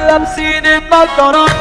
لابسين النضارات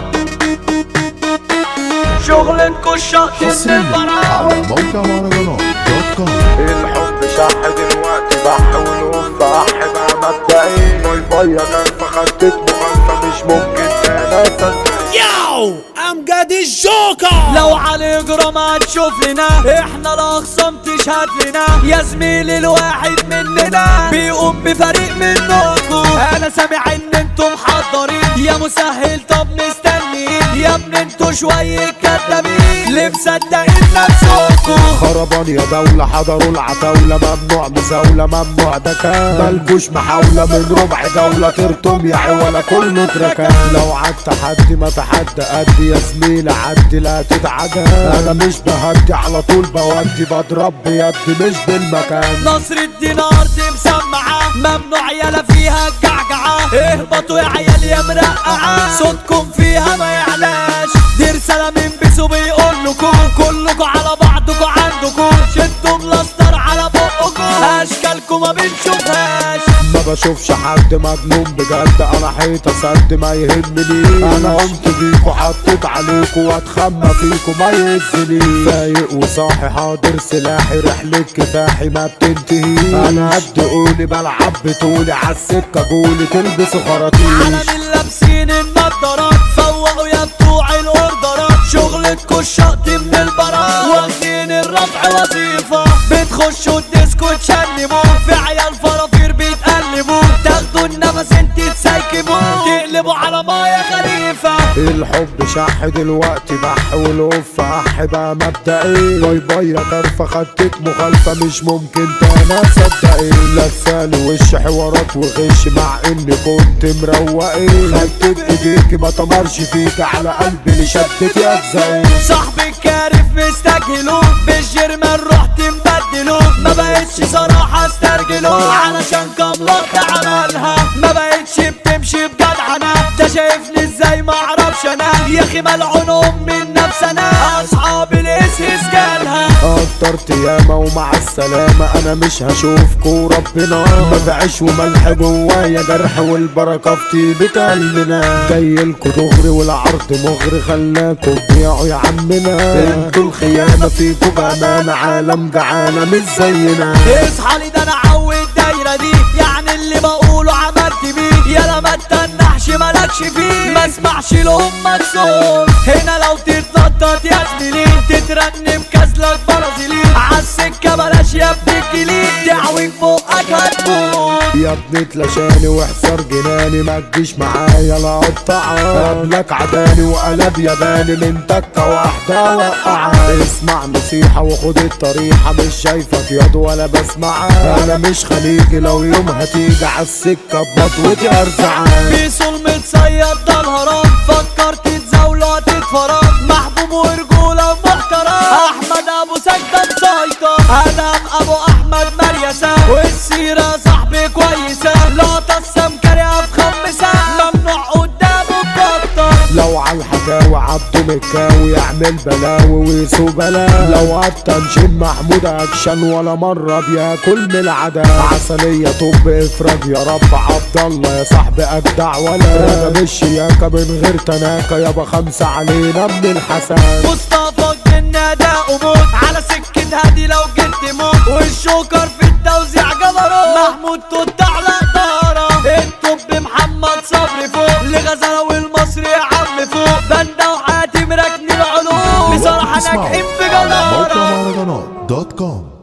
شغلكوا الشط من حصريا البراء على موقع مهرجانات دوت كوم الحب شح دلوقتي بح ونوف بح بقى مبدئي باي باي انا فخدت مخالفة مش ممكن تنافس Yo, امجد الجوكر لو على جرام هتشوف لنا احنا الاخصام تشهد لنا يا زميلي الواحد مننا بيقوم بفريق منكم انا سامع ان انتم محضرين يا مسهل طب مستنيين يا ابن انتوا شوية كدابين ليه مصدقين نفسكم خربان يا دولة حضروا العتاولة ممنوع مزاولة ممنوع ده كان ملكوش محاولة من ربع جولة ترتم يا عوالة كله تركان لو عدت حد ما تحدى قد يا زميلة عدي لا تتعدى انا مش بهدي على طول بودي بضرب بيدي مش بالمكان نصر الدين ارض مسمعة ممنوع يلا فيها الجعجعة اهبطوا يا عيال يا مرقعة صوتكم فيها ما يعلاش دي رسالة من بيسو بيقول لكم كلكم على بعضكم عندكم شدوا بلاستر على بقكم اشكالكم ما بنشوفهاش ما بشوفش حد مجنون بجد انا حيطة سد ما يهمني انا قمت بيكو حطيت عليكو واتخمى فيكو ما يهزني فايق وصاحي حاضر سلاحي رحلة كفاحي ما بتنتهي انا قد قولي بلعب بطولي عالسكة قولي تلبسوا خراطيش عالم لابسين النضارات فوقوا يا بتوع الاوردرات شغلتكوا الشط من البراء واخدين الرفع وظيفة بتخشوا الديسكو تشنبوا في عيال فرافير بيتقلبوا تاخدوا النفس انت تسيكبوا تقلبوا على مايا خليفة الحب شح دلوقتي بح والوف اح بقى مبدئي باي باي يا طرفة خدتك مخالفة مش ممكن تانا تصدقي لساني وش حوارات وغش مع اني كنت مروقي خدتك ايديكي ما تمرش فيك على قلبي اللي شدت يا زي صاحبي الكارف مستجهلوه بالجرمان رحت مبدلوه ما بقتش صراحة استرجلوه علشان كاملات عملها ما بقتش بتمشي بجدعنة ده شايفني ازاي ما اعرفش انا يا اخي ملعون ام من نفس انا اصحاب الاسهس جالها قدرت ياما ومع السلامة انا مش هشوفكوا ربنا ما بعيش وملح جوايا جرح والبركة في طيبة قلبنا جايلكوا دغري والعرض مغري خلاكوا تبيعوا يا عمنا انتوا الخيانة فيكوا بأمانة عالم جعانة مش زينا اصحى لي ده انا عود الدايرة دي يعني اللي بقوله عملت بيه يلا ما تتنحش مالكش فيه ما اسمعش لهم مكسور هنا لو تتنطط يا زميلي تترنم كازلك برازيلي عالسكة بلاش يا ابن الجليد دعوي بقك هتموت يا ابني تلاشاني وحصار جناني ما تجيش معايا لا اقطعك قبلك عداني وقلب ياباني من تكة واحدة وقعك اسمع نصيحة وخد الطريحة مش شايفك ياض ولا بسمعك انا مش خليجي لو يوم هتيجي عالسكة بمطوتي ارزعك بيسول متصيد ده الهرام فكرت تزاوله هتتفرج محبوب ورجولة محترم احمد ابو سجدة مسيطر ادم ابو احمد مريسة والسيرة صاحبي كويسة لقطة السمكرية في خمسة ممنوع قدامه بطل لو عالحكاوي عبده مكاوي يعمل بلاوي ويسو بلا لو التنشين محمود اكشن ولا مرة بياكل من العدا عسلية طب افرج يا رب عبد الله يا صاحبي ابدع ولا انا مش شياكة من غير تناكة يابا خمسة علينا من الحسن مصطفى الجنة ده قبوط على سكة هادي لو جيت موت والشوكر في التوزيع جبروت محمود توت على طارة الطب محمد صبري فوق لغزالة والمصري يا عم فوق بندة وحاتم راكنين العلوم بصراحة تسمعوا ناجحين على موقع بجدارة مهرجانات دوت كوم